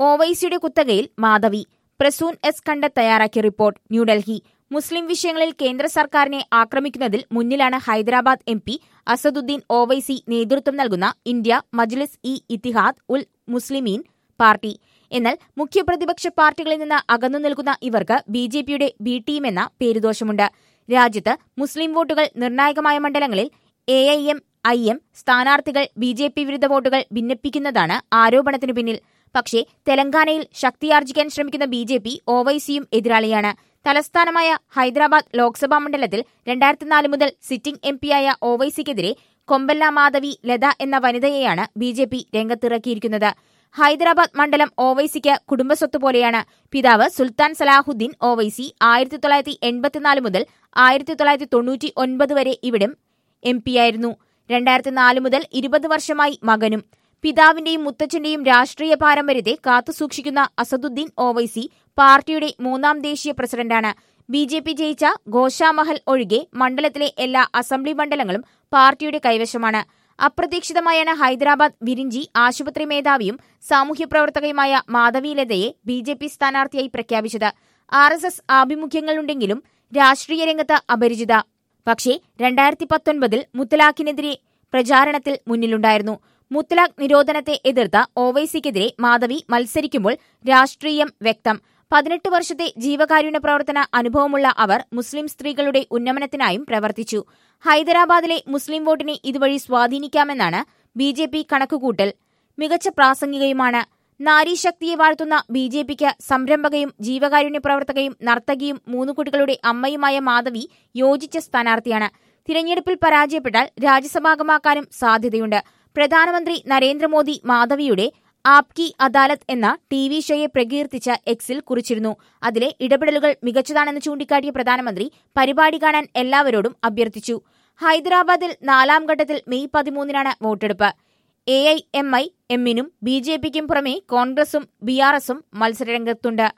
ഒവൈസിയുടെ കുത്തകയിൽ Madhavi പ്രസൂൻ S കണ്ട തയ്യാറാക്കിയ report New Delhi മുസ്ലിം വിഷയങ്ങളിൽ കേന്ദ്ര സർക്കാരിനെ ആക്രമിക്കുന്നതിൽ മുന്നിലാണ് ഹൈദരാബാദ് എം പി അസദുദ്ദീൻ ഒവൈസി നേതൃത്വം നൽകുന്ന ഇന്ത്യ മജ്ലിസ് ഇ ഇത്തിഹാദ് ഉൽ മുസ്ലിമീൻ പാർട്ടി എന്നാൽ മുഖ്യപ്രതിപക്ഷ പാർട്ടികളിൽ നിന്ന് അകന്നു നിൽക്കുന്ന ഇവർക്ക് ബി ജെ പിയുടെ ബി ടീം എന്ന പേരുദോഷമുണ്ട് രാജ്യത്ത് മുസ്ലിം വോട്ടുകൾ നിർണായകമായ മണ്ഡലങ്ങളിൽ A I M I M സ്ഥാനാർത്ഥികൾ ബി ജെ പി വിരുദ്ധ വോട്ടുകൾ ഭിന്നിപ്പിക്കുന്നതാണ് ആരോപണത്തിനു പിന്നിൽ പക്ഷേ തെലങ്കാനയിൽ ശക്തിയാർജിക്കാൻ ശ്രമിക്കുന്ന ബി ജെ പി ഒവൈസിയും എതിരാളിയാണ് തലസ്ഥാനമായ ഹൈദരാബാദ് ലോക്സഭാ മണ്ഡലത്തിൽ രണ്ടായിരത്തി നാല് മുതൽ സിറ്റിംഗ് എം പിയായ ഒവൈസിക്കെതിരെ കൊമ്പല്ല മാധവി ലത എന്ന വനിതയെയാണ് ബി ജെ പി രംഗത്തിറക്കിയിരിക്കുന്നത് ഹൈദരാബാദ് മണ്ഡലം ഒവൈസിക്ക് കുടുംബസ്വത്ത് പോലെയാണ് പിതാവ് സുൽത്താൻ സലാഹുദ്ദീൻ ഒവൈസി ആയിരത്തി തൊള്ളായിരത്തി എൺപത്തിനാല് മുതൽ ആയിരത്തി തൊള്ളായിരത്തി തൊണ്ണൂറ്റി ഒൻപത് വരെ ഇവിടം എം പിയായിരുന്നു രണ്ടായിരത്തി നാല് മുതൽ ഇരുപത് വർഷമായി മകനും പിതാവിന്റെയും മുത്തച്ഛന്റെയും രാഷ്ട്രീയ പാരമ്പര്യത്തെ കാത്തുസൂക്ഷിക്കുന്ന അസദുദ്ദീൻ ഒവൈസി പാർട്ടിയുടെ മൂന്നാം ദേശീയ പ്രസിഡന്റാണ് ബി ജെ പി ജയിച്ച ഘോഷാമഹൽ ഒഴികെ മണ്ഡലത്തിലെ എല്ലാ അസംബ്ലി മണ്ഡലങ്ങളും പാർട്ടിയുടെ കൈവശമാണ് അപ്രതീക്ഷിതമായാണ് ഹൈദരാബാദ് വിരിഞ്ചി ആശുപത്രി മേധാവിയും സാമൂഹ്യ പ്രവർത്തകയുമായ മാധവി ലതയെ ബി ജെ പി സ്ഥാനാർത്ഥിയായി പ്രഖ്യാപിച്ചത് ആർ എസ് എസ് ആഭിമുഖ്യങ്ങളുണ്ടെങ്കിലും രാഷ്ട്രീയ രംഗത്ത് അപരിചിത പക്ഷേ രണ്ടായിരത്തി പത്തൊൻപതിൽ മുത്തലാഖിനെതിരെ പ്രചാരണത്തിൽ മുന്നിലുണ്ടായിരുന്നു മുത്തലാഖ് നിരോധനത്തെ എതിർത്ത ഒവൈസിക്കെതിരെ മാധവി മത്സരിക്കുമ്പോൾ രാഷ്ട്രീയം വ്യക്തം പതിനെട്ട് വർഷത്തെ ജീവകാരുണ്യ പ്രവർത്തന അനുഭവമുള്ള അവർ മുസ്ലിം സ്ത്രീകളുടെ ഉന്നമനത്തിനായും പ്രവർത്തിച്ചു ഹൈദരാബാദിലെ മുസ്ലിം വോട്ടിനെ ഇതുവഴി സ്വാധീനിക്കാമെന്നാണ് ബി ജെ പി കണക്കുകൂട്ടൽ മികച്ച പ്രാസംഗികയുമാണ് നാരീശക്തിയെ വാഴ്ത്തുന്ന ബി ജെ പിക്ക് സംരംഭകയും ജീവകാരുണ്യ പ്രവർത്തകയും നർത്തകിയും മൂന്നു കുട്ടികളുടെ അമ്മയുമായ മാധവി യോജിച്ച സ്ഥാനാർത്ഥിയാണ് തിരഞ്ഞെടുപ്പിൽ പരാജയപ്പെട്ടാൽ രാജ്യസഭാംഗമാക്കാനും സാധ്യതയുണ്ട് പ്രധാനമന്ത്രി നരേന്ദ്രമോദി മാധവിയുടെ ആപ്കി അദാലത്ത് എന്ന ടി വി ഷോയെ പ്രകീർത്തിച്ച എക്സിൽ കുറിച്ചിരുന്നു അതിലെ ഇടപെടലുകൾ മികച്ചതാണെന്ന് ചൂണ്ടിക്കാട്ടിയ പ്രധാനമന്ത്രി പരിപാടി കാണാൻ എല്ലാവരോടും അഭ്യർത്ഥിച്ചു ഹൈദരാബാദിൽ നാലാം ഘട്ടത്തിൽ മെയ് പതിമൂന്നിനാണ് വോട്ടെടുപ്പ് എ ഐ എം ഐ എമ്മിനും ബി ജെ പിക്കും പുറമെ കോൺഗ്രസും ബി ആർ എസും മത്സരരംഗത്തുണ്ട്